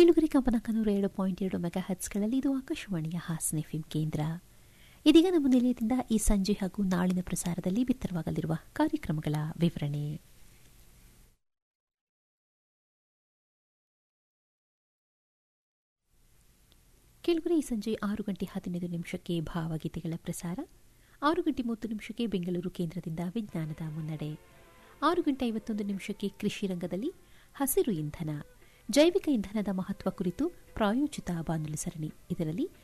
ಕೇಳುಗರಿ ಕಂಪನಾಂಕ ನೂರ ಏಳು ಪಾಯಿಂಟ್ ಎರಡು ಮೆಗಾ ಹರ್ಟ್ಸ್ಗಳಲ್ಲಿ ಇದು ಆಕಾಶವಾಣಿಯ ಹಾಸನ ಎಫ್ಎಂ ಕೇಂದ್ರ ಇದೀಗ ನಮ್ಮ ನಿಲಯದಿಂದ ಈ ಸಂಜೆ ಹಾಗೂ ನಾಳಿನ ಪ್ರಸಾರದಲ್ಲಿ ಬಿತ್ತರವಾಗಲಿರುವ ಕಾರ್ಯಕ್ರಮಗಳ ವಿವರಣೆ ಕೇಳುಗರೆ ಈ ಸಂಜೆ ಆರು ಗಂಟೆ ಹದಿನೈದು ನಿಮಿಷಕ್ಕೆ ಭಾವಗೀತೆಗಳ ಪ್ರಸಾರ ಆರು ಗಂಟೆ ಮೂವತ್ತು ನಿಮಿಷಕ್ಕೆ ಬೆಂಗಳೂರು ಕೇಂದ್ರದಿಂದ ವಿಜ್ಞಾನದ ಮುನ್ನಡೆ ಆರು ಗಂಟೆ ಐವತ್ತೊಂದು ನಿಮಿಷಕ್ಕೆ ಕೃಷಿ ರಂಗದಲ್ಲಿ ಹಸಿರು ಇಂಧನ ಜೈವಿಕ ಇಂಧನದ ಮಹತ್ವ ಕುರಿತು ಪ್ರಾಯೋಜಿತ ಬಾನುಲಿ ಸರಣಿ ಇದರಲ್ಲಿ